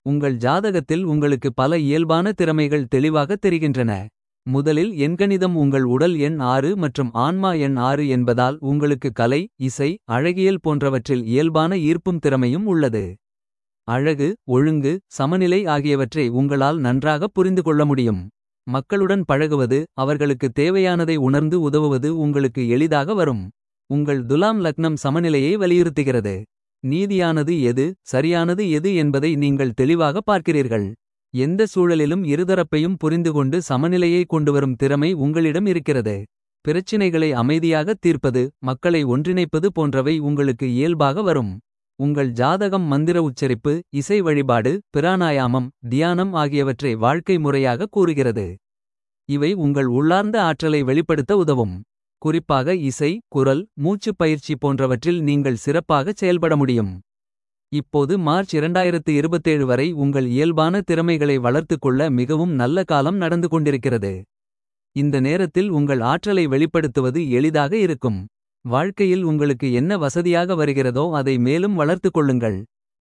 உங்கள் ஜாதகத்தில் உங்களுக்கு பல இயல்பான திறமைகள் தெளிவாக தெரிகின்றன. முதலில் எண்கணிதம் உங்கள் உடல் எண் ஆறு மற்றும் ஆன்மா எண் ஆறு என்பதால் உங்களுக்கு கலை இசை அழகியல் போன்றவற்றில் இயல்பான ஈர்ப்பும் திறமையும் உள்ளது. அழகு ஒழுங்கு சமநிலை ஆகியவற்றை உங்களால் நன்றாக புரிந்து கொள்ள முடியும். மக்களுடன் பழகுவது அவர்களுக்கு தேவையானதை உணர்ந்து உதவுவது உங்களுக்கு எளிதாக வரும். உங்கள் துலாம் லக்னம் சமநிலையை வலியுறுத்துகிறது. நீதியானது எது சரியானது எது என்பதை நீங்கள் தெளிவாக பார்க்கிறீர்கள். எந்த சூழலிலும் இருதரப்பையும் புரிந்துகொண்டு சமநிலையை கொண்டுவரும் திறமை உங்களிடம் இருக்கிறது. பிரச்சினைகளை அமைதியாக தீர்ப்பது மக்களை ஒன்றிணைப்பது போன்றவை உங்களுக்கு இயல்பாக வரும். உங்கள் ஜாதகம் மந்திர உச்சரிப்பு இசை வழிபாடு பிராணாயாமம் தியானம் ஆகியவற்றை வாழ்க்கை முறையாக கூறுகிறது. இவை உங்கள் உள்ளார்ந்த ஆற்றலை வெளிப்படுத்த உதவும். குறிப்பாக இசை குரல் மூச்சுப் பயிற்சி போன்றவற்றில் நீங்கள் சிறப்பாகச் செயல்பட முடியும். இப்போது மார்ச் 2027 வரை உங்கள் இயல்பான திறமைகளை வளர்த்துக் கொள்ள மிகவும் நல்ல காலம் நடந்து கொண்டிருக்கிறது. இந்த நேரத்தில் உங்கள் ஆற்றலை வெளிப்படுத்துவது எளிதாக இருக்கும். வாழ்க்கையில் உங்களுக்கு என்ன வசதியாக வருகிறதோ அதை மேலும் வளர்த்துக் கொள்ளுங்கள்.